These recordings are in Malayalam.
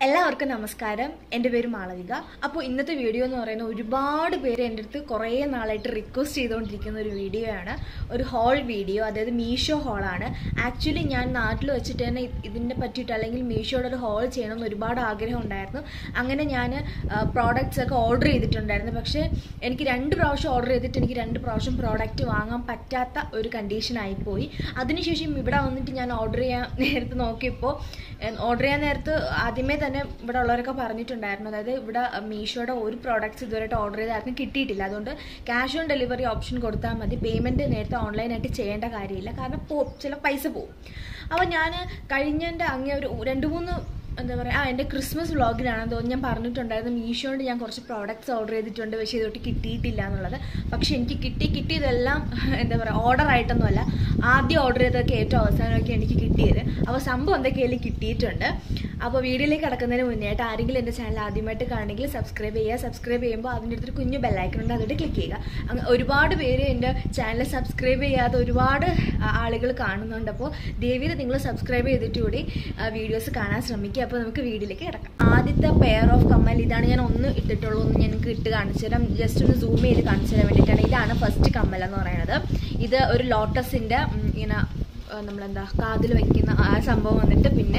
എല്ലാവർക്കും നമസ്കാരം എൻ്റെ പേര് മാളവിക അപ്പോൾ ഇന്നത്തെ വീഡിയോ എന്ന് പറയുന്നത് ഒരുപാട് പേര് എൻ്റെ അടുത്ത് കുറേ നാളായിട്ട് റിക്വസ്റ്റ് ചെയ്തുകൊണ്ടിരിക്കുന്ന ഒരു വീഡിയോ ആണ് ഒരു ഹോൾ വീഡിയോ അതായത് മീഷോ ഹോളാണ് ആക്ച്വലി ഞാൻ നാട്ടിൽ വെച്ചിട്ട് തന്നെ ഇത് ഇതിനെ പറ്റിയിട്ട് അല്ലെങ്കിൽ മീഷോയുടെ ഒരു ഹോൾ ചെയ്യണമെന്ന് ഒരുപാട് ആഗ്രഹം ഉണ്ടായിരുന്നു അങ്ങനെ ഞാൻ പ്രോഡക്റ്റ്സ് ഒക്കെ ഓർഡർ ചെയ്തിട്ടുണ്ടായിരുന്നു പക്ഷേ എനിക്ക് രണ്ട് പ്രാവശ്യം ഓർഡർ ചെയ്തിട്ട് എനിക്ക് രണ്ട് പ്രാവശ്യം പ്രോഡക്റ്റ് വാങ്ങാൻ പറ്റാത്ത ഒരു കണ്ടീഷൻ ആയിപ്പോയി അതിനുശേഷം ഇവിടെ വന്നിട്ട് ഞാൻ ഓർഡർ ചെയ്യാൻ നേരത്ത് നോക്കിയപ്പോൾ ഓർഡർ ചെയ്യാൻ നേരത്ത് ആദ്യമേ തന്നെ ഇവിടെ ഉള്ളവരൊക്കെ പറഞ്ഞിട്ടുണ്ടായിരുന്നു അതായത് ഇവിടെ മീഷോയുടെ ഒരു പ്രോഡക്റ്റ്സ് ഇതുവരെയായിട്ട് ഓർഡർ ചെയ്ത് ആർക്കും കിട്ടിയിട്ടില്ല അതുകൊണ്ട് ക്യാഷ് ഓൺ ഡെലിവറി ഓപ്ഷൻ കൊടുത്താൽ മതി പേയ്മെൻറ്റ് നേരത്തെ ഓൺലൈനായിട്ട് ചെയ്യേണ്ട കാര്യമില്ല കാരണം പോ ചില പൈസ പോവും അപ്പോൾ ഞാൻ കഴിഞ്ഞതിൻ്റെ അങ്ങേ ഒരു രണ്ട് മൂന്ന് എന്താ പറയുക ആ എൻ്റെ ക്രിസ്മസ് വ്ളോഗിലാണെന്ന് തോന്നുന്നു ഞാൻ പറഞ്ഞിട്ടുണ്ടായിരുന്നു മീഷോണ്ട് ഞാൻ കുറച്ച് പ്രോഡക്റ്റ്സ് ഓർഡർ ചെയ്തിട്ടുണ്ട് പക്ഷേ ഇതൊട്ട് കിട്ടിയിട്ടില്ല എന്നുള്ളത് പക്ഷേ എനിക്ക് കിട്ടി കിട്ടിയതെല്ലാം എന്താ പറയുക ഓർഡർ ആയിട്ടൊന്നുമല്ല ആദ്യം ഓർഡർ ചെയ്തതൊക്കെ ഏറ്റവും അവസാനമൊക്കെ എനിക്ക് കിട്ടിയത് അപ്പോൾ സംഭവം എന്തൊക്കെയായാലും കിട്ടിയിട്ടുണ്ട് അപ്പോൾ വീഡിയോയിലേക്ക് കിടക്കുന്നതിന് മുന്നേ ആയിട്ട് ആരെങ്കിലും എൻ്റെ ചാനൽ ആദ്യമായിട്ട് കാണണമെങ്കിൽ സബ്സ്ക്രൈബ് ചെയ്യുക സബ്സ്ക്രൈബ് ചെയ്യുമ്പോൾ അതിൻ്റെ അടുത്തൊരു കുഞ്ഞു ബെല്ലൈക്കൺ ഉണ്ട് അതോട്ട് ക്ലിക്ക് ചെയ്യുക അങ്ങ് ഒരുപാട് പേര് എൻ്റെ ചാനൽ സബ്സ്ക്രൈബ് ചെയ്യാതെ ഒരുപാട് ആളുകൾ കാണുന്നുണ്ട് അപ്പോൾ ദേവിയിൽ നിങ്ങൾ സബ്സ്ക്രൈബ് ചെയ്തിട്ട് കൂടി വീഡിയോസ് കാണാൻ ശ്രമിക്കുക അപ്പോൾ നമുക്ക് വീഡിയോയിലേക്ക് കിടക്കാം ആദ്യത്തെ പെയർ ഓഫ് കമ്മൽ ഇതാണ് ഞാൻ ഒന്ന് ഇട്ടിട്ടുള്ളൂ ഒന്ന് ഞങ്ങൾക്ക് ഇട്ട് കാണിച്ചു തരാം ജസ്റ്റ് ഒന്ന് സൂം ചെയ്ത് കാണിച്ചു തരാൻ വേണ്ടിയിട്ടാണ് ഇതാണ് ഫസ്റ്റ് കമ്മൽ എന്ന് പറയുന്നത് ഇത് ഒരു ലോട്ടസിൻ്റെ ഇങ്ങനെ നമ്മളെന്താ കാതിൽ വയ്ക്കുന്ന ആ സംഭവം വന്നിട്ട് പിന്നെ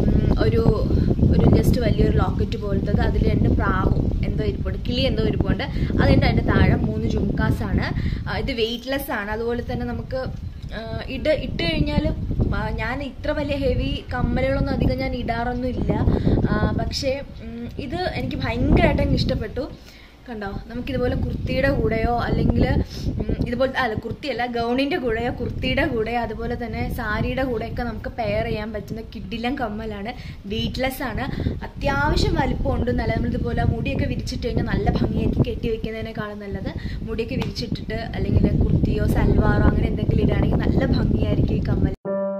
ഒരു ഒരു ജസ്റ്റ് വലിയൊരു ലോക്കറ്റ് പോലത്തത് അതിൽ രണ്ട് പ്രാവും എന്തോ ഇരിപ്പുണ്ട് കിളി എന്തോ ഇരിപ്പുണ്ട് അതിൻ്റെ അതിൻ്റെ താഴെ മൂന്ന് ജുംക്കാസാണ് ഇത് വെയ്റ്റ്ലെസ് ആണ് അതുപോലെ തന്നെ നമുക്ക് ഇട്ട് ഇട്ട് കഴിഞ്ഞാൽ ഞാൻ ഇത്ര വലിയ ഹെവി കമ്മലുകളൊന്നും അധികം ഞാൻ ഇടാറൊന്നും ഇല്ല പക്ഷേ ഇത് എനിക്ക് ഭയങ്കരമായിട്ട് അങ്ങ് ഇഷ്ടപ്പെട്ടു കണ്ടോ നമുക്കിതുപോലെ കുർത്തിയുടെ കൂടെയോ അല്ലെങ്കിൽ ഇതുപോലെ അല്ല കുർത്തിയല്ല ഗൗണിൻ്റെ കൂടെയോ കുർത്തിയുടെ കൂടെയോ അതുപോലെ തന്നെ സാരിയുടെ കൂടെയൊക്കെ നമുക്ക് പെയർ ചെയ്യാൻ പറ്റുന്ന കിഡിലം കമ്മലാണ് വെയ്റ്റ്ലെസ് ആണ് അത്യാവശ്യം വലിപ്പമുണ്ട് നല്ല നമ്മളിതുപോലെ മുടിയൊക്കെ വിരിച്ചിട്ട് കഴിഞ്ഞാൽ നല്ല ഭംഗിയാക്കി കെട്ടി വെക്കുന്നതിനേക്കാളും നല്ലത് മുടിയൊക്കെ വിരിച്ചിട്ടിട്ട് അല്ലെങ്കിൽ കുർത്തിയോ സൽവാറോ അങ്ങനെ എന്തെങ്കിലും ഇടുകയാണെങ്കിൽ നല്ല ഭംഗിയായിരിക്കും ഈ കമ്മൽ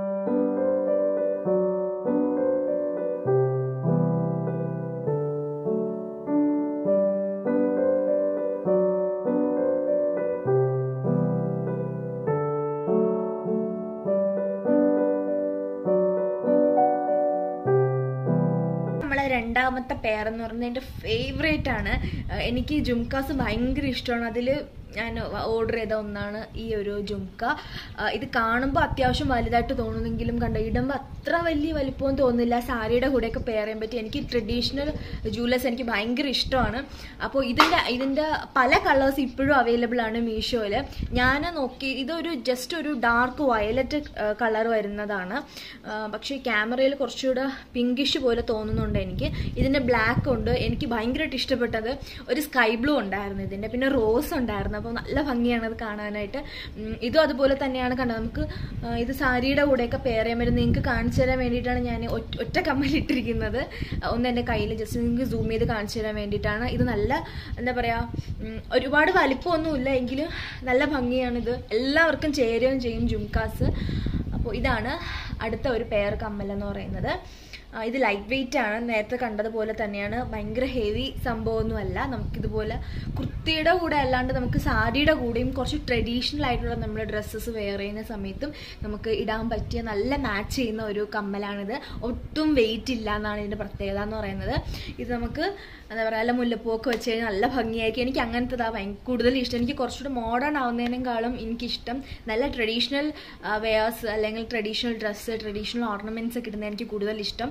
രണ്ടാമത്തെ പെയർ എന്ന് പറയുന്നത് എൻ്റെ ഫേവറേറ്റ് ആണ് എനിക്ക് ജുംക്കാസ് ഭയങ്കര ഇഷ്ടമാണ് അതിൽ ഞാൻ ഓർഡർ ചെയ്ത ഒന്നാണ് ഈ ഒരു ജുംക്ക ഇത് കാണുമ്പോൾ അത്യാവശ്യം വലുതായിട്ട് തോന്നുന്നെങ്കിലും കണ്ടോ ഇടുമ്പോൾ അത്ര വലിയ വലിപ്പവും തോന്നുന്നില്ല സാരിയുടെ കൂടെയൊക്കെ പെയർ ചെയ്യാൻ പറ്റി എനിക്ക് ട്രഡീഷണൽ ജൂവലേഴ്സ് എനിക്ക് ഭയങ്കര ഇഷ്ടമാണ് അപ്പോൾ ഇതിൻ്റെ ഇതിൻ്റെ പല കളേഴ്സ് ഇപ്പോഴും അവൈലബിൾ ആണ് മീഷോയിൽ ഞാൻ നോക്കി ഇതൊരു ജസ്റ്റ് ഒരു ഡാർക്ക് വയലറ്റ് കളർ വരുന്നതാണ് പക്ഷേ ക്യാമറയിൽ കുറച്ചുകൂടെ പിങ്കിഷ് പോലെ തോന്നുന്നുണ്ട് എനിക്ക് ഇതിൻ്റെ ബ്ലാക്ക് ഉണ്ട് എനിക്ക് ഭയങ്കരമായിട്ട് ഇഷ്ടപ്പെട്ടത് ഒരു സ്കൈ ബ്ലൂ ഉണ്ടായിരുന്നു ഇതിൻ്റെ പിന്നെ റോസ് ഉണ്ടായിരുന്നു അപ്പോൾ നല്ല ഭംഗിയാണ് അത് കാണാനായിട്ട് ഇതും അതുപോലെ തന്നെയാണ് കണ്ടത് നമുക്ക് ഇത് സാരിയുടെ കൂടെയൊക്കെ പെയർ ചെയ്യാൻ പറ്റും നിങ്ങൾക്ക് കാണിച്ചു തരാൻ വേണ്ടിയിട്ടാണ് ഞാൻ ഒറ്റ കമ്മലിട്ടിരിക്കുന്നത് ഒന്ന് എൻ്റെ കയ്യിൽ ജസ്റ്റ് നിങ്ങൾക്ക് സൂം ചെയ്ത് കാണിച്ചു തരാൻ വേണ്ടിയിട്ടാണ് ഇത് നല്ല എന്താ പറയുക ഒരുപാട് വലിപ്പമൊന്നുമില്ല എങ്കിലും നല്ല ഭംഗിയാണിത് എല്ലാവർക്കും ചേരുകയും ചെയ്യും ജുംകാസ് അപ്പോൾ ഇതാണ് അടുത്ത ഒരു പെയർ കമ്മൽ എന്ന് പറയുന്നത് ഇത് ലൈറ്റ് വെയിറ്റ് ആണ് നേരത്തെ കണ്ടതുപോലെ തന്നെയാണ് ഭയങ്കര ഹെവി സംഭവമൊന്നുമല്ല നമുക്കിതുപോലെ കുർത്തിയുടെ കൂടെ അല്ലാണ്ട് നമുക്ക് സാരിയുടെ കൂടെയും കുറച്ച് ട്രഡീഷണൽ ആയിട്ടുള്ള നമ്മൾ ഡ്രസ്സസ് വെയർ ചെയ്യുന്ന സമയത്തും നമുക്ക് ഇടാൻ പറ്റിയ നല്ല മാച്ച് ചെയ്യുന്ന ഒരു കമ്മലാണിത് ഒട്ടും വെയിറ്റ് ഇല്ല എന്നാണ് ഇതിൻ്റെ പ്രത്യേകത എന്ന് പറയുന്നത് ഇത് നമുക്ക് എന്താ പറയുക നല്ല മുല്ലപ്പൂവൊക്കെ വെച്ച് കഴിഞ്ഞാൽ നല്ല ഭംഗിയായിരിക്കും എനിക്ക് അങ്ങനത്തെ ഭയങ്കര കൂടുതൽ ഇഷ്ടം എനിക്ക് കുറച്ചുകൂടി മോഡേൺ ആവുന്നതിനേക്കാളും എനിക്കിഷ്ടം നല്ല ട്രഡീഷണൽ വെയേഴ്സ് അല്ലെങ്കിൽ ട്രഡീഷണൽ ഡ്രസ്സ് ട്രഡീഷണൽ ഓർണമെൻറ്റ്സ് ഒക്കെ ഇടുന്നത് എനിക്ക് കൂടുതൽ ഇഷ്ടം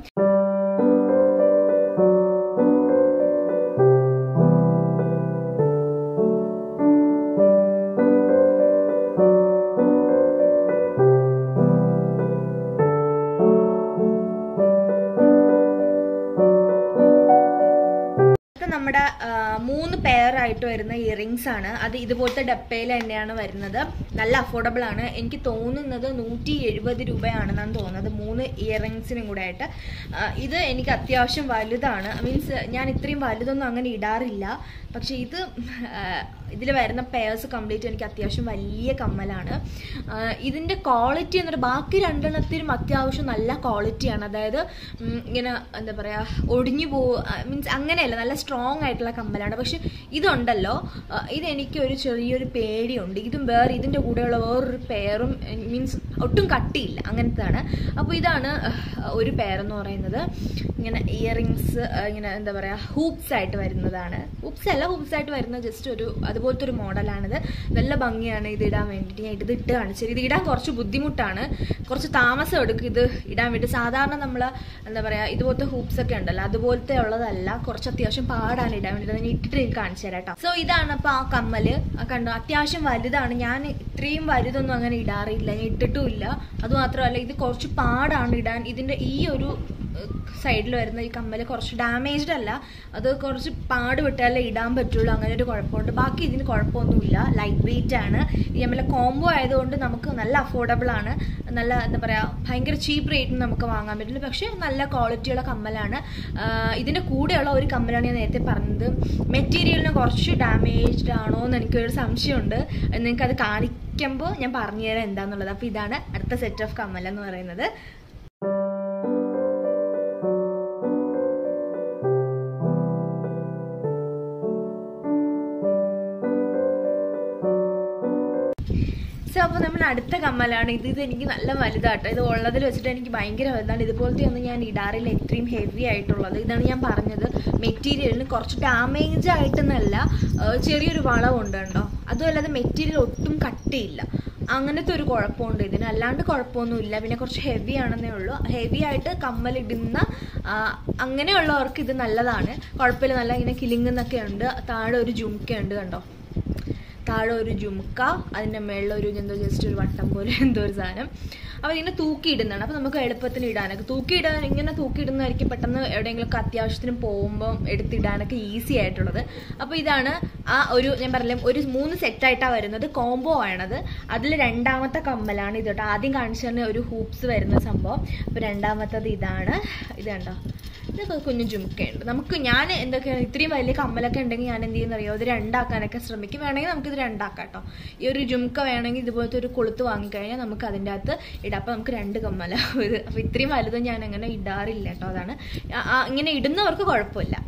നമ്മുടെ മൂന്ന് പെയർ ആയിട്ട് വരുന്ന ഇയറിങ്സ് ആണ് അത് ഇതുപോലത്തെ ഡപ്പയിൽ തന്നെയാണ് വരുന്നത് നല്ല അഫോർഡബിൾ ആണ് എനിക്ക് തോന്നുന്നത് നൂറ്റി എഴുപത് രൂപയാണെന്നാണ് തോന്നുന്നത് മൂന്ന് ഇയറിങ്സിനും കൂടെ ആയിട്ട് ഇത് എനിക്ക് അത്യാവശ്യം വലുതാണ് മീൻസ് ഞാൻ ഇത്രയും വലുതൊന്നും അങ്ങനെ ഇടാറില്ല പക്ഷേ ഇത് ഇതിൽ വരുന്ന പെയർസ് കംപ്ലീറ്റ് എനിക്ക് അത്യാവശ്യം വലിയ കമ്മലാണ് ഇതിൻ്റെ ക്വാളിറ്റി എന്നൊരു ബാക്കി രണ്ടെണ്ണത്തിനും അത്യാവശ്യം നല്ല ക്വാളിറ്റിയാണ് അതായത് ഇങ്ങനെ എന്താ പറയുക ഒടിഞ്ഞു പോ മീൻസ് അങ്ങനെയല്ല നല്ല സ്ട്രോങ് ആയിട്ടുള്ള കമ്മലാണ് പക്ഷെ ഇതുണ്ടല്ലോ ഇതെനിക്ക് ഒരു ചെറിയൊരു പേടിയുണ്ട് ഇതും വേറെ ഇതിൻ്റെ കൂടെയുള്ള വേറൊരു പെയറും മീൻസ് ഒട്ടും കട്ടിയില്ല അങ്ങനത്തെയാണ് അപ്പോൾ ഇതാണ് ഒരു പെയർ എന്ന് പറയുന്നത് ഇങ്ങനെ ഇയറിങ്സ് ഇങ്ങനെ എന്താ പറയുക ഹൂപ്സ് ആയിട്ട് വരുന്നതാണ് ഹൂപ്സ് അല്ല ഹൂപ്സ് ആയിട്ട് വരുന്ന ജസ്റ്റ് ഒരു അതുപോലത്തെ ഒരു മോഡലാണിത് നല്ല ഭംഗിയാണ് ഇത് ഇടാൻ വേണ്ടിയിട്ട് ഞാൻ ഇത് ഇട്ട് കാണിച്ചത് ഇത് ഇടാൻ കുറച്ച് ബുദ്ധിമുട്ടാണ് കുറച്ച് താമസം എടുക്കും ഇത് ഇടാൻ വേണ്ടി സാധാരണ നമ്മൾ എന്താ പറയുക ഇതുപോലത്തെ ഹൂപ്സ് ഒക്കെ ഉണ്ടല്ലോ അതുപോലത്തെ ഉള്ളതല്ല കുറച്ച് അത്യാവശ്യം പാടാണ് ഇടാൻ വേണ്ടി ഞാൻ ഇട്ടിട്ട് എനിക്ക് കാണിച്ചു തരാം കേട്ടോ സോ ഇതാണ് അപ്പോൾ ആ കമ്മല് ആ കണ്ടോ അത്യാവശ്യം വലുതാണ് ഞാൻ ഇത്രയും വലുതൊന്നും അങ്ങനെ ഇടാറില്ല ഞാൻ ഇട്ടിട്ടുമില്ല അതുമാത്രമല്ല ഇത് കുറച്ച് പാടാണ് ഇടാൻ ഇതിൻ്റെ ഈ ഒരു സൈഡിൽ വരുന്ന ഈ കമ്മൽ കുറച്ച് ഡാമേജ്ഡ് അല്ല അത് കുറച്ച് പാട് വിട്ടാലേ ഇടാൻ പറ്റുള്ളൂ അങ്ങനെ ഒരു കുഴപ്പമുണ്ട് ബാക്കി ഇതിന് കുഴപ്പമൊന്നുമില്ല ലൈറ്റ് വെയിറ്റ് ആണ് ഈ നമ്മളെ കോംബോ ആയതുകൊണ്ട് നമുക്ക് നല്ല അഫോർഡബിൾ ആണ് നല്ല എന്താ പറയുക ഭയങ്കര ചീപ്പ് റേറ്റിന് നമുക്ക് വാങ്ങാൻ പറ്റില്ല പക്ഷേ നല്ല ക്വാളിറ്റിയുള്ള കമ്മലാണ് ഇതിൻ്റെ കൂടെയുള്ള ഒരു കമ്മലാണ് ഞാൻ നേരത്തെ പറഞ്ഞത് മെറ്റീരിയലിന് കുറച്ച് ഡാമേജ്ഡ് ആണോ എന്ന് എനിക്കൊരു സംശയമുണ്ട് നിങ്ങൾക്കത് കാണിക്കുമ്പോൾ ഞാൻ പറഞ്ഞുതരാം എന്താണെന്നുള്ളത് അപ്പോൾ ഇതാണ് അടുത്ത സെറ്റ് ഓഫ് കമ്മൽ എന്ന് പറയുന്നത് സോ അപ്പോൾ നമ്മൾ അടുത്ത കമ്മലാണ് ഇത് ഇത് എനിക്ക് നല്ല വലുതാട്ടോ ഇത് ഉള്ളതിൽ വെച്ചിട്ട് എനിക്ക് ഭയങ്കര വലുതാണ് ഇതുപോലത്തെ ഒന്നും ഞാൻ ഇടാറില്ല ഇത്രയും ഹെവി ആയിട്ടുള്ളത് ഇതാണ് ഞാൻ പറഞ്ഞത് മെറ്റീരിയലിന് കുറച്ച് ഡാമേജ് ആയിട്ടെന്നല്ല ചെറിയൊരു വളവുണ്ട് കേട്ടോ അതുമല്ലാതെ മെറ്റീരിയൽ ഒട്ടും കട്ടിയില്ല അങ്ങനത്തെ ഒരു കുഴപ്പമുണ്ട് ഇതിന് അല്ലാണ്ട് കുഴപ്പമൊന്നുമില്ല പിന്നെ കുറച്ച് ഹെവി ആണെന്നേ ഉള്ളൂ ഹെവി ആയിട്ട് കമ്മലിടുന്ന അങ്ങനെയുള്ളവർക്ക് ഇത് നല്ലതാണ് കുഴപ്പമില്ല നല്ല ഇങ്ങനെ കിലിങ്ങുന്നൊക്കെ ഉണ്ട് താഴെ ഒരു ജുംക്ക ഉണ്ട് കണ്ടോ താഴെ ഒരു ജുംക്ക അതിൻ്റെ മേളിൽ ഒരു എന്തോ ജസ്റ്റ് ഒരു വട്ടം പോലെ എന്തോ ഒരു സാധനം അപ്പോൾ ഇങ്ങനെ തൂക്കിയിടുന്നതാണ് അപ്പോൾ നമുക്ക് എളുപ്പത്തിന് ഇടാനൊക്കെ തൂക്കിയിടാൻ ഇങ്ങനെ തൂക്കിയിടുന്നതായിരിക്കും പെട്ടെന്ന് എവിടെയെങ്കിലുമൊക്കെ അത്യാവശ്യത്തിന് പോകുമ്പോൾ എടുത്തിടാനൊക്കെ ഈസി ആയിട്ടുള്ളത് അപ്പോൾ ഇതാണ് ആ ഒരു ഞാൻ പറഞ്ഞില്ലേ ഒരു മൂന്ന് സെറ്റായിട്ടാണ് വരുന്നത് കോംബോ ആണത് അതിൽ രണ്ടാമത്തെ കമ്മലാണ് ഇത് കേട്ടോ ആദ്യം കാണിച്ചു തന്നെ ഒരു ഹൂപ്സ് വരുന്ന സംഭവം അപ്പോൾ രണ്ടാമത്തത് ഇതാണ് ഇത് കണ്ടോ ഇതൊക്കെ കുഞ്ഞു ജുമുക്കയുണ്ട് നമുക്ക് ഞാൻ എന്തൊക്കെയാണ് ഇത്രയും വലിയ കമ്മലൊക്കെ ഉണ്ടെങ്കിൽ ഞാൻ എന്ത് ചെയ്യുന്ന അറിയോ ഇത് രണ്ടാക്കാനൊക്കെ ശ്രമിക്കും വേണമെങ്കിൽ നമുക്കിത് രണ്ടാക്കാം കേട്ടോ ഈ ഒരു ജുമുക്ക വേണമെങ്കിൽ ഇതുപോലത്തെ ഒരു കൊളുത്ത് വാങ്ങിക്കഴിഞ്ഞാൽ നമുക്ക് അതിൻ്റെ അകത്ത് ഇടാം അപ്പോൾ നമുക്ക് രണ്ട് കമ്മല ഇത് അപ്പോൾ ഇത്രയും വലുതും ഞാൻ അങ്ങനെ ഇടാറില്ല കേട്ടോ അതാണ് ഇങ്ങനെ ഇടുന്നവർക്ക് കുഴപ്പമില്ല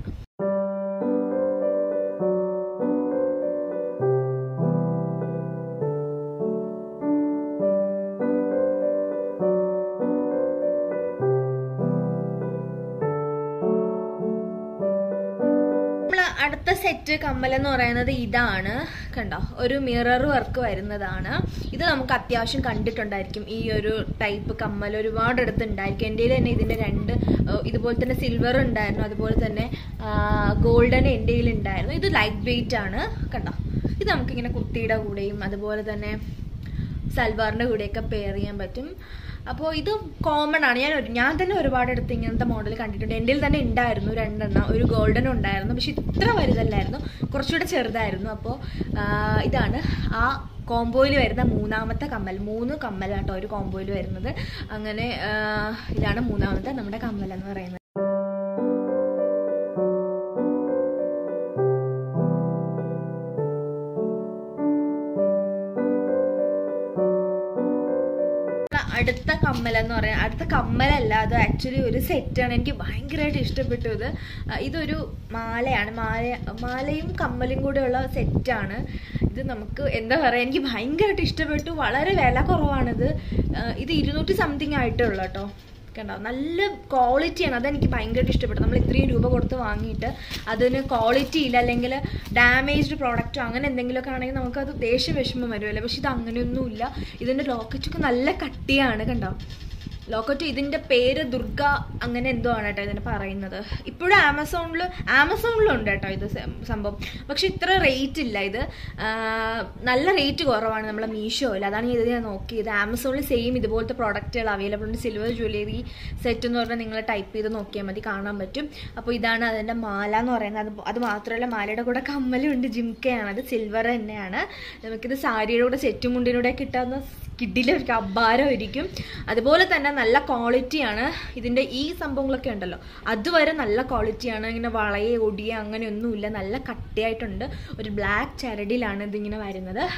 അടുത്ത സെറ്റ് കമ്മൽ എന്ന് പറയുന്നത് ഇതാണ് കണ്ടോ ഒരു മിറർ വർക്ക് വരുന്നതാണ് ഇത് നമുക്ക് അത്യാവശ്യം കണ്ടിട്ടുണ്ടായിരിക്കും ഈ ഒരു ടൈപ്പ് കമ്മൽ ഒരുപാട് അടുത്ത് ഉണ്ടായിരിക്കും എൻ്റെ തന്നെ ഇതിൻ്റെ രണ്ട് ഇതുപോലെ തന്നെ സിൽവർ ഉണ്ടായിരുന്നു അതുപോലെ തന്നെ ഗോൾഡൻ എൻ്റെ ഉണ്ടായിരുന്നു ഇത് ലൈറ്റ് വെയിറ്റ് ആണ് കണ്ടോ ഇത് നമുക്കിങ്ങനെ കുർത്തിയുടെ കൂടെയും അതുപോലെ തന്നെ സൽവാറിൻ്റെ കൂടെയൊക്കെ പെയർ ചെയ്യാൻ പറ്റും അപ്പോൾ ഇത് കോമൺ ആണ് ഞാൻ ഒരു ഞാൻ തന്നെ ഒരുപാട് അടുത്ത് ഇങ്ങനത്തെ മോഡൽ കണ്ടിട്ടുണ്ട് എൻ്റെ തന്നെ ഉണ്ടായിരുന്നു രണ്ടെണ്ണം ഒരു ഗോൾഡൻ ഉണ്ടായിരുന്നു പക്ഷെ ഇത്ര വലുതല്ലായിരുന്നു കുറച്ചുകൂടെ ചെറുതായിരുന്നു അപ്പോൾ ഇതാണ് ആ കോംബോയിൽ വരുന്ന മൂന്നാമത്തെ കമ്മൽ മൂന്ന് കമ്മലാട്ടോ ഒരു കോംബോയിൽ വരുന്നത് അങ്ങനെ ഇതാണ് മൂന്നാമത്തെ നമ്മുടെ കമ്മൽ എന്ന് പറയുന്നത് അടുത്ത കമ്മൽ എന്ന് പറയാം അടുത്ത കമ്മലല്ല അത് ആക്ച്വലി ഒരു സെറ്റാണ് എനിക്ക് ഭയങ്കരമായിട്ട് ഇഷ്ടപ്പെട്ടു ഇത് ഇതൊരു മാലയാണ് മാല മാലയും കമ്മലും കൂടെയുള്ള സെറ്റാണ് ഇത് നമുക്ക് എന്താ പറയുക എനിക്ക് ഭയങ്കരമായിട്ട് ഇഷ്ടപ്പെട്ടു വളരെ വില കുറവാണിത് ഇത് ഇരുന്നൂറ്റി സംതിങ് ആയിട്ടേ ഉള്ളൂ കേട്ടോ കണ്ടോ നല്ല ക്വാളിറ്റിയാണ് അതെനിക്ക് ഭയങ്കരമായിട്ട് ഇഷ്ടപ്പെട്ടു നമ്മൾ ഇത്രയും രൂപ കൊടുത്ത് വാങ്ങിയിട്ട് അതിന് ക്വാളിറ്റി ഇല്ല അല്ലെങ്കിൽ ഡാമേജ്ഡ് പ്രോഡക്റ്റോ അങ്ങനെ എന്തെങ്കിലുമൊക്കെ ആണെങ്കിൽ നമുക്കത് ദേഷ്യ വിഷമം വരുമല്ലോ പക്ഷെ ഇത് അങ്ങനെയൊന്നുമില്ല ഇതിൻ്റെ ലോക്കറ്റൊക്കെ നല്ല കട്ടിയാണ് കണ്ടോ ലോക്കറ്റ് ഇതിൻ്റെ പേര് ദുർഗ അങ്ങനെ എന്തോ ആണ് കേട്ടോ ഇതിന് പറയുന്നത് ഇപ്പോഴും ആമസോണിൽ ആമസോണിലും ഉണ്ട് കേട്ടോ ഇത് സംഭവം പക്ഷെ ഇത്ര റേറ്റ് ഇല്ല ഇത് നല്ല റേറ്റ് കുറവാണ് നമ്മളെ മീഷോയിൽ അതാണ് ഇത് ഞാൻ നോക്കിയത് ആമസോണിൽ സെയിം ഇതുപോലത്തെ പ്രോഡക്റ്റുകൾ അവൈലബിൾ ഉണ്ട് സിൽവർ ജ്വല്ലറി സെറ്റ് എന്ന് പറഞ്ഞാൽ നിങ്ങൾ ടൈപ്പ് ചെയ്ത് നോക്കിയാൽ മതി കാണാൻ പറ്റും അപ്പോൾ ഇതാണ് അതിൻ്റെ മാല എന്ന് പറയുന്നത് അത് അത് മാത്രമല്ല മാലയുടെ കൂടെ കമ്മലും ഉണ്ട് ജിംക്കയാണ് അത് സിൽവർ തന്നെയാണ് നമുക്കിത് സാരിയുടെ കൂടെ സെറ്റും മുണ്ടിനൂടെ കിട്ടാവുന്ന കിഡിലെ ഒരു അഭാരമായിരിക്കും അതുപോലെ തന്നെ നല്ല ക്വാളിറ്റിയാണ് ഇതിൻ്റെ ഈ സംഭവങ്ങളൊക്കെ ഉണ്ടല്ലോ അതുവരെ നല്ല ക്വാളിറ്റിയാണ് ഇങ്ങനെ വളയെ ഒടിയെ അങ്ങനെയൊന്നുമില്ല നല്ല കട്ടിയായിട്ടുണ്ട് ഒരു ബ്ലാക്ക് ചരടിലാണ് ഇതിങ്ങനെ വരുന്നത്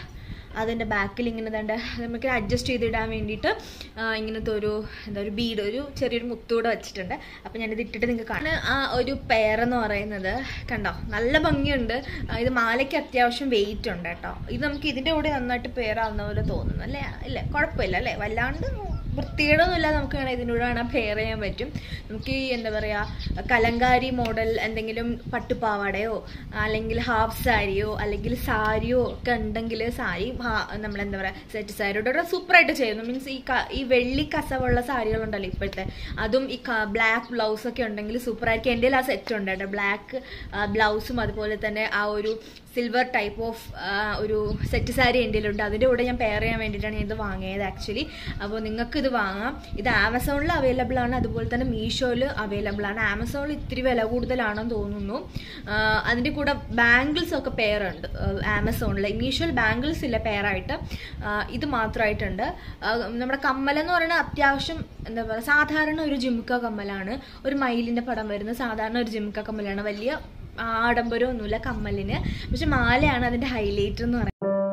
അതിൻ്റെ ബാക്കിൽ ഇങ്ങനെ തണ്ട നമുക്ക് അഡ്ജസ്റ്റ് ചെയ്തിടാൻ വേണ്ടിയിട്ട് ആ, ഇങ്ങനത്തെ ഒരു എന്താ ഒരു ബീഡ് ഒരു ചെറിയൊരു മുത്തൂടെ വെച്ചിട്ടുണ്ട് അപ്പം ഞാനിത് ഇട്ടിട്ട് നിങ്ങൾക്ക് കാണാൻ ആ ഒരു പെയർ എന്ന് പറയുന്നത് കണ്ടോ നല്ല ഭംഗിയുണ്ട് ആ, ഇത് മാലയ്ക്ക് അത്യാവശ്യം വെയിറ്റ് ഉണ്ട് കേട്ടോ ഇത് നമുക്ക് ഇതിൻ്റെ കൂടെ നന്നായിട്ട് പെയറാവുന്ന പോലെ തോന്നുന്നു അല്ലേ ഇല്ലേ കുഴപ്പമില്ല അല്ലേ വല്ലാണ്ട് വൃത്തികേടൊന്നുമില്ല നമുക്ക് വേണേൽ ഇതിൻ്റെ കൂടെ വേണം പെയർ ചെയ്യാൻ പറ്റും നമുക്ക് ഈ എന്താ പറയുക കലങ്കാരി മോഡൽ എന്തെങ്കിലും പട്ടുപാവാടയോ അല്ലെങ്കിൽ ഹാഫ് സാരിയോ അല്ലെങ്കിൽ സാരിയോ ഒക്കെ ഉണ്ടെങ്കിൽ സാരി നമ്മൾ എന്താ പറയുക സെറ്റ് സാരിയോടെ കൂടെ സൂപ്പറായിട്ട് ചെയ്യുന്നു മീൻസ് ഈ ക- ഈ വെള്ളി കസവുള്ള സാരികളുണ്ടല്ലോ ഇപ്പോഴത്തെ അതും ഈ ബ്ലാക്ക് ബ്ലൗസ് ഒക്കെ ഉണ്ടെങ്കിൽ സൂപ്പറായിരിക്കും എൻ്റെ ആ സെറ്റ് ഉണ്ട് കേട്ടോ ബ്ലാക്ക് ബ്ലൗസും അതുപോലെ തന്നെ ആ ഒരു സിൽവർ ടൈപ്പ് ഓഫ് ഒരു സെറ്റ് സാരി എൻ്റെ ഉണ്ട് അതിൻ്റെ കൂടെ ഞാൻ പെയർ ചെയ്യാൻ വേണ്ടിയിട്ടാണ് ഞാൻ ഇത് വാങ്ങിയത് ആക്ച്വലി അപ്പോൾ നിങ്ങൾക്ക് ഇത് വാങ്ങാം ഇത് ആമസോണിൽ അവൈലബിൾ ആണ് അതുപോലെ തന്നെ മീഷോയിൽ അവൈലബിൾ ആണ് ആമസോണിൽ ഇത്തിരി വില കൂടുതലാണെന്ന് തോന്നുന്നു ആ, അതിൻ്റെ കൂടെ ബാംഗിൾസ് ഒക്കെ പെയർ ഉണ്ട് ആമസോണിൽ മീഷോയിൽ ബാംഗിൾസ് ഇല്ല പെയറായിട്ട് ഇത് മാത്രമായിട്ടുണ്ട് ആ, നമ്മുടെ കമ്മലെന്ന് പറയുന്നത് അത്യാവശ്യം എന്താ പറയുക സാധാരണ ഒരു ജിമുക്ക കമ്മലാണ് ഒരു മയിലിൻ്റെ പടം വരുന്ന സാധാരണ ഒരു ജിമുക്ക കമ്മലാണ് വലിയ ആഡംബരമൊന്നുമില്ല കമ്മലിന് പക്ഷെ മാലയാണ് അതിൻ്റെ ഹൈലൈറ്റ് എന്ന് പറയുന്നത്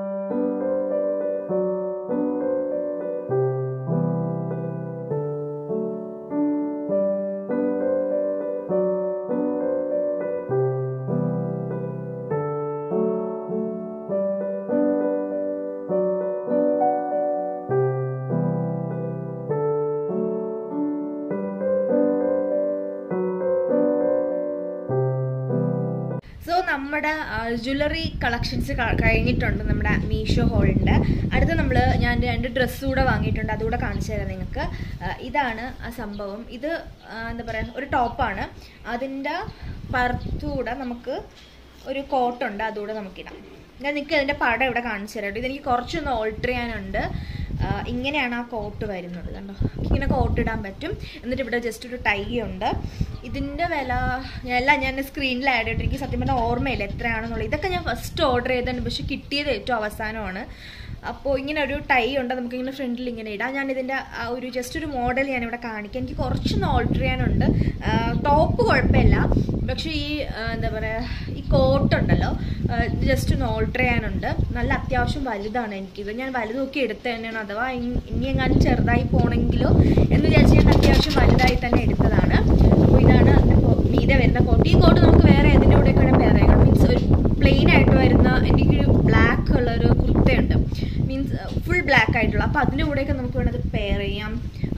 സോ നമ്മുടെ ജ്വല്ലറി കളക്ഷൻസ് കഴിഞ്ഞിട്ടുണ്ട് നമ്മുടെ മീഷോ ഹോളിൻ്റെ അടുത്ത് നമ്മൾ ഞാൻ രണ്ട് ഡ്രസ്സ് കൂടെ വാങ്ങിയിട്ടുണ്ട് അതുകൂടെ കാണിച്ചു തരാം നിങ്ങൾക്ക് ആ, ഇതാണ് ആ സംഭവം ഇത് ആ, എന്താ പറയുക ഒരു ടോപ്പാണ് അതിൻ്റെ പുറത്തുകൂടെ നമുക്ക് ഒരു കോട്ടുണ്ട് അതുകൂടെ നമുക്കിടാം ഞാൻ നിങ്ങൾക്ക് അതിൻ്റെ പടം ഇവിടെ കാണിച്ചു തരാം കേട്ടോ. ഇതെനിക്ക് കുറച്ചൊന്ന് ഓൾട്ടർ ചെയ്യാനുണ്ട് ആ, ഇങ്ങനെയാണ് ആ കോട്ട് വരുന്നത് കണ്ടോ ഇങ്ങനെ കോട്ട് ഇടാൻ പറ്റും എന്നിട്ട് ഇവിടെ ജസ്റ്റ് ഒരു ടൈ ഉണ്ട് ഇതിൻ്റെ വില എല്ലാം ഞാൻ സ്ക്രീനിൽ ആഡ് ചെയ്തിട്ട് എനിക്ക് സത്യം പറഞ്ഞാൽ ഓർമ്മയില്ല എത്രയാണെന്നുള്ളത് ഇതൊക്കെ ഞാൻ ഫസ്റ്റ് ഓർഡർ ചെയ്തതാണ് പക്ഷെ കിട്ടിയത് ഏറ്റവും അവസാനമാണ് അപ്പോൾ ഇങ്ങനെ ഒരു ടൈ ഉണ്ട് നമുക്കിങ്ങനെ ഫ്രണ്ടിൽ ഇങ്ങനെ ഇടാം ഞാൻ ഇതിൻ്റെ ആ ഒരു ജസ്റ്റ് ഒരു മോഡൽ ഞാനിവിടെ കാണിക്കാം എനിക്ക് കുറച്ചൊന്ന് ഓൾട്ടർ ചെയ്യാനുണ്ട് ടോപ്പ് കുഴപ്പമില്ല പക്ഷേ ഈ ആ, എന്താ പറയുക ഈ കോട്ട് ഉണ്ടല്ലോ ഇത് ജസ്റ്റ് ഒന്ന് ഓൾട്ടർ ചെയ്യാനുണ്ട് നല്ല അത്യാവശ്യം വലുതാണ് എനിക്കിത് ഞാൻ വലുത് നോക്കി എടുത്ത് തന്നെയാണ് അഥവാ ഇനി ഇനി എങ്ങാനും ചെറുതായി പോണെങ്കിലോ എന്ന് വിചാരിച്ച് ഞാൻ അത്യാവശ്യം വലുതായി തന്നെ എടുത്തതാണ് അപ്പോൾ ഇതാണ് അതിൻ്റെ കോ- മീതെ വരുന്ന കോട്ട് ഈ കോട്ട് നമുക്ക് വേറെ ഏതിൻ്റെ കൂടെ കൂടെ പെയർ ചെയ്യാം മീൻസ് ഒരു പ്ലെയിൻ ആയിട്ട് വരുന്ന എനിക്കൊരു ബ്ലാക്ക് ഉള്ളൊരു കുർത്തയുണ്ട് മീൻസ് ഫുൾ ബ്ലാക്ക് ആയിട്ടുള്ള അപ്പോൾ അതിൻ്റെ കൂടെയൊക്കെ നമുക്ക് വേണത് പെയർ ചെയ്യാം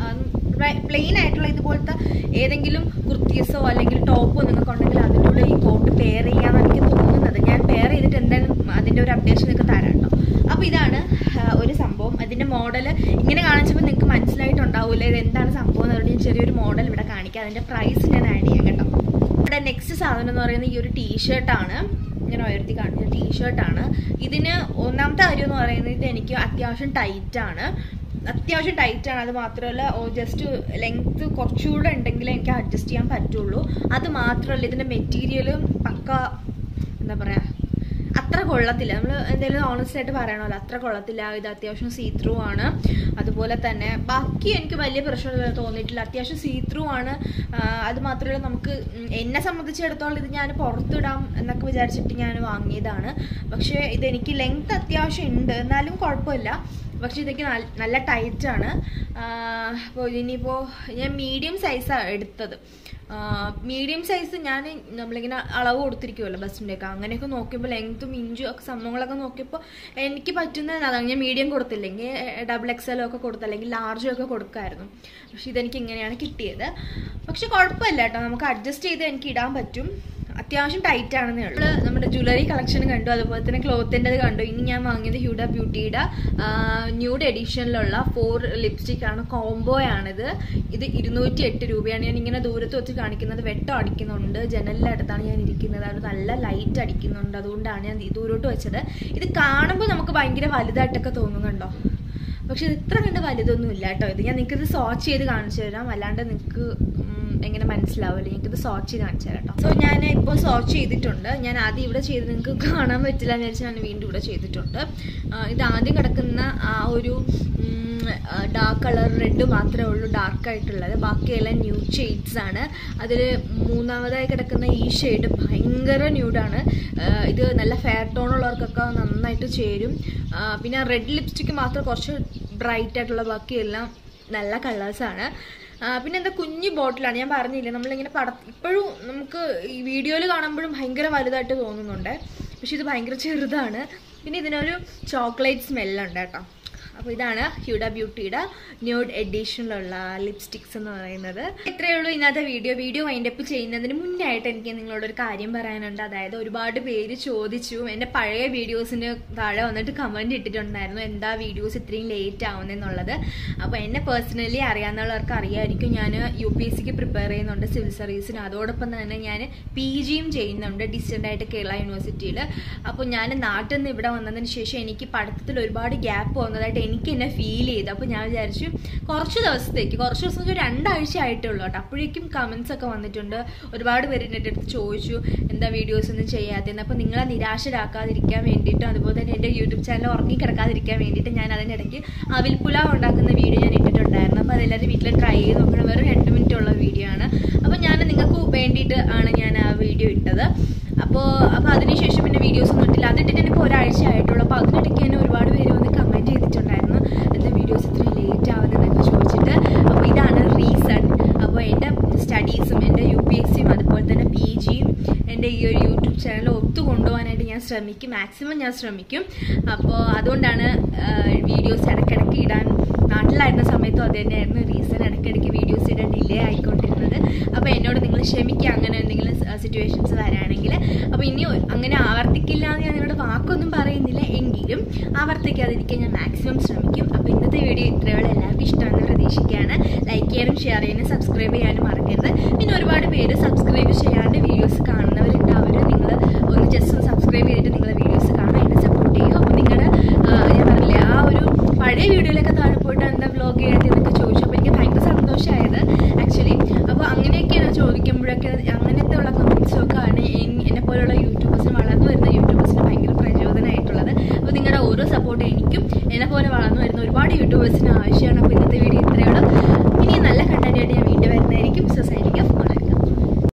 പ്ലെയിൻ ആയിട്ടുള്ള ഇതുപോലത്തെ ഏതെങ്കിലും കുർത്തീസോ അല്ലെങ്കിൽ ടോപ്പോ നിങ്ങൾക്ക് ഉണ്ടെങ്കിൽ അതിൻ്റെ കൂടെ ഈ കോട്ട് പെയർ ചെയ്യാമെന്ന് എനിക്ക് തോന്നുന്നത് ഞാൻ പെയർ ചെയ്തിട്ട് എന്തായാലും അതിൻ്റെ ഒരു അപ്ഡേഷൻ നിങ്ങൾക്ക് തരാം കേട്ടോ അപ്പോൾ ഇതാണ് ആ, ഒരു സംഭവം അതിൻ്റെ മോഡൽ ഇങ്ങനെ കാണിച്ചപ്പോൾ നിങ്ങൾക്ക് മനസ്സിലായിട്ടുണ്ടാവില്ല ഇത് എന്താണ് സംഭവം എന്നുള്ളത് ഞാൻ ചെറിയൊരു മോഡൽ ഇവിടെ കാണിക്കാം അതിൻ്റെ പ്രൈസ് ഞാൻ ആഡ് ചെയ്യാം കേട്ടോ ഇവിടെ നെക്സ്റ്റ് സാധനം എന്ന് പറയുന്നത് ഈ ഒരു ടീഷർട്ടാണ് ഞാൻ ഉയർത്തി കാണിച്ച ടീഷർട്ടാണ് ഇതിന് ഒന്നാമത്തെ കാര്യം എന്ന് പറയുന്നത് ഇത് എനിക്ക് അത്യാവശ്യം ടൈറ്റാണ് അത്യാവശ്യം ടൈറ്റാണ് അത് മാത്രമല്ല ജസ്റ്റ് ലെങ്ത് കുറച്ചുകൂടെ ഉണ്ടെങ്കിലേ എനിക്ക് അഡ്ജസ്റ്റ് ചെയ്യാൻ പറ്റുള്ളൂ അത് മാത്രമല്ല ഇതിൻ്റെ മെറ്റീരിയൽ പക്ക എന്താ പറയുക അത്ര കൊള്ളത്തില്ല നമ്മൾ എന്തെങ്കിലും ഓണസ്റ്റ് ആയിട്ട് പറയണമല്ലോ അത്ര കൊള്ളത്തില്ല ഇത് അത്യാവശ്യം സീ ത്രൂ ആണ് അതുപോലെ തന്നെ ബാക്കി എനിക്ക് വലിയ പ്രശ്നമൊന്നും തോന്നിയിട്ടില്ല അത്യാവശ്യം സീ ത്രൂ ആണ് ആ, അത് മാത്രമല്ല നമുക്ക് ഉം, എന്നെ സംബന്ധിച്ചിടത്തോളം ഇത് ഞാൻ പുറത്തിടാം എന്നൊക്കെ വിചാരിച്ചിട്ട് ഞാൻ വാങ്ങിയതാണ് പക്ഷേ ഇതെനിക്ക് ലെങ്ത് അത്യാവശ്യം ഉണ്ട് എന്നാലും കുഴപ്പമില്ല പക്ഷേ ഇതൊക്കെ നല്ല- നല്ല ടൈറ്റാണ് അപ്പോൾ ഇതിനിപ്പോൾ ഞാൻ മീഡിയം സൈസാണ് എടുത്തത് മീഡിയം സൈസ് ഞാൻ നമ്മളിങ്ങനെ അളവ് കൊടുത്തിരിക്കുമല്ലോ ബസ്സിൻ്റെയൊക്കെ അങ്ങനെയൊക്കെ നോക്കിയപ്പോൾ ലെങ്ത്തും ഇഞ്ചും ഒക്കെ സംഭവങ്ങളൊക്കെ നോക്കിയപ്പോൾ എനിക്ക് പറ്റുന്നത് അതാണ് ഞാൻ മീഡിയം കൊടുത്തില്ലെങ്കിൽ ഡബിൾ എക്സലോ ഒക്കെ കൊടുത്ത് അല്ലെങ്കിൽ ലാർജും ഒക്കെ കൊടുക്കായിരുന്നു പക്ഷെ ഇതെനിക്ക് ഇങ്ങനെയാണ് കിട്ടിയത് പക്ഷെ കുഴപ്പമില്ല കേട്ടോ നമുക്ക് അഡ്ജസ്റ്റ് ചെയ്ത് എനിക്ക് ഇടാൻ പറ്റും അത്യാവശ്യം ടൈറ്റ് ആണെന്നേ ഉള്ളൂ നമ്മള് നമ്മുടെ ജ്വല്ലറി കളക്ഷൻ കണ്ടു അതുപോലെ തന്നെ ക്ലോത്തിൻ്റെത് കണ്ടു ഇനി ഞാൻ വാങ്ങിയത് ഹ്യൂഡ ബ്യൂട്ടിയുടെ ന്യൂഡ് എഡിഷനിലുള്ള ഫോർ ലിപ്സ്റ്റിക് ആണ് കോംബോ ആണിത് ഇത് ഇരുന്നൂറ്റി എട്ട് രൂപയാണ് ഞാൻ ഇങ്ങനെ ദൂരത്ത് വെച്ച് കാണിക്കുന്നത് വെട്ടം അടിക്കുന്നുണ്ട് ജനലിൻ്റെ അടുത്താണ് ഞാൻ ഇരിക്കുന്നത് അത് നല്ല ലൈറ്റ് അടിക്കുന്നുണ്ട് അതുകൊണ്ടാണ് ഞാൻ ഈ ദൂരോട്ട് വെച്ചത് ഇത് കാണുമ്പോൾ നമുക്ക് ഭയങ്കര വലുതായിട്ടൊക്കെ തോന്നുന്നുണ്ടോ പക്ഷെ ഇത് ഇത്ര കണ്ട് വലുതൊന്നും ഇല്ല കേട്ടോ ഇത് ഞാൻ നിങ്ങൾക്ക് ഇത് സോച്ച് ചെയ്ത് കാണിച്ചു തരാം അല്ലാണ്ട് നിങ്ങൾക്ക് എങ്ങനെ മനസ്സിലാവില്ല എനിക്കിത് സോച്ച് ചെയ്ത് കാണിച്ചു തരാം കേട്ടോ സോ ഞാൻ ഇപ്പോൾ സോച്ച് ചെയ്തിട്ടുണ്ട് ഞാൻ ആദ്യം ഇവിടെ ചെയ്ത് നിങ്ങൾക്ക് കാണാൻ പറ്റില്ല എന്ന് വെച്ചാൽ ഞാൻ വീണ്ടും ഇവിടെ ചെയ്തിട്ടുണ്ട് ആ, ഇത് ആദ്യം കിടക്കുന്ന ആ ഒരു ഉം, ഡാർക്ക് കളർ റെഡ് മാത്രമേ ഉള്ളൂ ഡാർക്ക് ആയിട്ടുള്ളത് ബാക്കിയെല്ലാം ന്യൂഡ് ഷെയ്ഡ്സ് ആണ് അതിൽ മൂന്നാമതായി കിടക്കുന്ന ഈ ഷെയ്ഡ് ഭയങ്കര ന്യൂഡാണ് ഇത് നല്ല ഫെയർ ടോൺ ഉള്ളവർക്കൊക്കെ നന്നായിട്ട് ചേരും ആ, പിന്നെ റെഡ് ലിപ്സ്റ്റിക്ക് മാത്രം കുറച്ച് ബ്രൈറ്റ് ആയിട്ടുള്ള ബാക്കിയെല്ലാം നല്ല കളേഴ്സാണ് പിന്നെ എന്താ കുഞ്ഞു ബോട്ടിലാണ് ഞാൻ പറഞ്ഞില്ലേ നമ്മളിങ്ങനെ പട ഇപ്പോഴും നമുക്ക് ഈ വീഡിയോയിൽ കാണുമ്പോഴും ഭയങ്കര വലുതായിട്ട് തോന്നുന്നുണ്ട് പക്ഷെ ഇത് ഭയങ്കര ചെറുതാണ് പിന്നെ ഇതിനൊരു ചോക്ലേറ്റ് സ്മെല്ലുണ്ട് കേട്ടോ അപ്പോൾ ഇതാണ് ഹ്യൂഡ ബ്യൂട്ടിയുടെ ന്യൂഡ് എഡിഷനിലുള്ള ലിപ്സ്റ്റിക്സ് എന്ന് പറയുന്നത് ഇത്രയേ ഉള്ളൂ ഇന്നത്തെ വീഡിയോ വീഡിയോ വൈൻഡപ്പ് ചെയ്യുന്നതിന് മുന്നേ ആയിട്ട് എനിക്ക് നിങ്ങളോടൊരു കാര്യം പറയാനുണ്ട് അതായത് ഒരുപാട് പേര് ചോദിച്ചു എൻ്റെ പഴയ വീഡിയോസിന് താഴെ വന്നിട്ട് കമൻറ്റ് ഇട്ടിട്ടുണ്ടായിരുന്നു എന്താ വീഡിയോസ് ഇത്രയും ലേറ്റ് ആവുന്നെന്നുള്ളത് അപ്പോൾ എന്നെ പേഴ്സണലി അറിയാവുന്നവർക്ക് അറിയാമായിരിക്കും ഞാൻ യു പി എസ് സിക്ക് പ്രിപ്പയർ ചെയ്യുന്നുണ്ട് സിവിൽ സർവീസിന് അതോടൊപ്പം തന്നെ ഞാൻ പി ജിയും ചെയ്യുന്നുണ്ട് ഡിസ്റ്റൻ്റ് ആയിട്ട് കേരള യൂണിവേഴ്സിറ്റിയിൽ അപ്പോൾ ഞാൻ നാട്ടിൽ നിന്ന് ഇവിടെ വന്നതിന് ശേഷം എനിക്ക് പഠിത്തത്തിൽ ഒരുപാട് ഗ്യാപ്പ് വന്നതായിട്ട് എനിക്ക് എന്നെ ഫീൽ ചെയ്തു അപ്പോൾ ഞാൻ വിചാരിച്ചു കുറച്ച് ദിവസത്തേക്ക് കുറച്ച് ദിവസം ഒരു രണ്ടാഴ്ച ആയിട്ടേ ഉള്ളൂ കേട്ടോ അപ്പോഴേക്കും കമൻസ് ഒക്കെ വന്നിട്ടുണ്ട് ഒരുപാട് പേര് എൻ്റെ അടുത്ത് ചോദിച്ചു എന്താ വീഡിയോസ് ഒന്നും ചെയ്യാത്തതെന്ന് അപ്പോൾ നിങ്ങളെ നിരാശരാക്കാതിരിക്കാൻ വേണ്ടിയിട്ടും അതുപോലെ തന്നെ എൻ്റെ യൂട്യൂബ് ചാനൽ ഉറങ്ങിക്കിടക്കാതിരിക്കാൻ വേണ്ടിയിട്ട് ഞാൻ അതിനിടയ്ക്ക് അവിൽ പുലാവ് ഉണ്ടാക്കുന്ന വീഡിയോ ഞാൻ ഇട്ടിട്ടുണ്ടായിരുന്നു അപ്പോൾ അതെല്ലാവരും വീട്ടിൽ ട്രൈ ചെയ്ത് നോക്കണം വെറും രണ്ട് മിനിറ്റ് ഉള്ള വീഡിയോ ആണ് അപ്പോൾ ഞാൻ നിങ്ങൾക്ക് വേണ്ടിയിട്ട് ആണ് ഞാൻ ആ വീഡിയോ ഇട്ടത് അപ്പോൾ അപ്പോൾ അതിനുശേഷം പിന്നെ വീഡിയോസ് ഒന്നും ഇട്ടില്ല അതിട്ടിട്ട് ഇപ്പോൾ ഒരാഴ്ച ആയിട്ടുള്ളൂ അപ്പോൾ അതിനിടയ്ക്ക് തന്നെ ഒരുപാട് പേര് വന്ന് കമൻറ്റ് ചെയ്തിട്ടുണ്ടായിരുന്നു എന്താ വീഡിയോസ് ഇത്ര ലേറ്റ് ആവുന്നതെന്നൊക്കെ ചോദിച്ചിട്ട് അപ്പോൾ ഇതാണ് റീസൺ അപ്പോൾ എൻ്റെ സ്റ്റഡീസും എൻ്റെ യു പി എസ് സിയും അതുപോലെ തന്നെ പി ജിയും എൻ്റെ ഈ ഒരു യൂട്യൂബ് ചാനൽ ഒത്തു കൊണ്ടുപോകാനായിട്ട് ഞാൻ ശ്രമിക്കും മാക്സിമം ഞാൻ ശ്രമിക്കും അപ്പോൾ അതുകൊണ്ടാണ് വീഡിയോസ് ഇടയ്ക്കിടയ്ക്ക് ഇടാൻ നാട്ടിലായിരുന്ന സമയത്തും അത് തന്നെയായിരുന്നു റീസൺ ഇടയ്ക്കിടയ്ക്ക് വീഡിയോസ് ഇടാൻ ഡിലേ ആയിക്കൊണ്ടിരുന്നത് അപ്പോൾ എന്നോട് നിങ്ങൾ ക്ഷമിക്കുക അങ്ങനെ എന്തെങ്കിലും സിറ്റുവേഷൻസ് വരാണെങ്കിൽ അപ്പോൾ ഇനി ഒ- അങ്ങനെ ആവർത്തിക്കില്ല എന്ന് ഞാൻ നിങ്ങളുടെ വാക്കൊന്നും പറയുന്നില്ല എങ്കിലും ആവർത്തിക്കാതിരിക്കാൻ ഞാൻ മാക്സിമം ശ്രമിക്കും അപ്പോൾ ഇന്നത്തെ വീഡിയോ ഇത്രയോളം എല്ലാവർക്കും ഇഷ്ടമാണെന്ന് പ്രതീക്ഷിക്കുകയാണ് ലൈക്ക് ചെയ്യാനും ഷെയർ ചെയ്യാനും സബ്സ്ക്രൈബ് ചെയ്യാനും മറക്കരുത് പിന്നെ ഒരുപാട് പേര് സബ്സ്ക്രൈബ് ചെയ്യാണ്ട് വീഡിയോസ് കാണുന്നവരുണ്ട് അവർ നിങ്ങൾ ഒന്ന് ജസ്റ്റ് ഒന്ന് സബ്സ്ക്രൈബ് ചെയ്തിട്ട് നിങ്ങളുടെ വീഡിയോസ് കാണാൻ എന്നെ സപ്പോർട്ട് ചെയ്യും അപ്പോൾ നിങ്ങളുടെ ഞാൻ പറഞ്ഞില്ലേ ആ ഒരു പഴയ വീഡിയോയിലൊക്കെ താഴെ പോയിട്ട് എന്താ വ്ലോഗ് ചെയ്യാത്തതെന്നൊക്കെ ചോദിച്ചു അപ്പോൾ എനിക്ക് ഭയങ്കര സന്തോഷമായത് ആക്ച്വലി അപ്പോൾ അങ്ങനെയൊക്കെയാണ് ചോദിക്കുമ്പോഴൊക്കെ അങ്ങനെ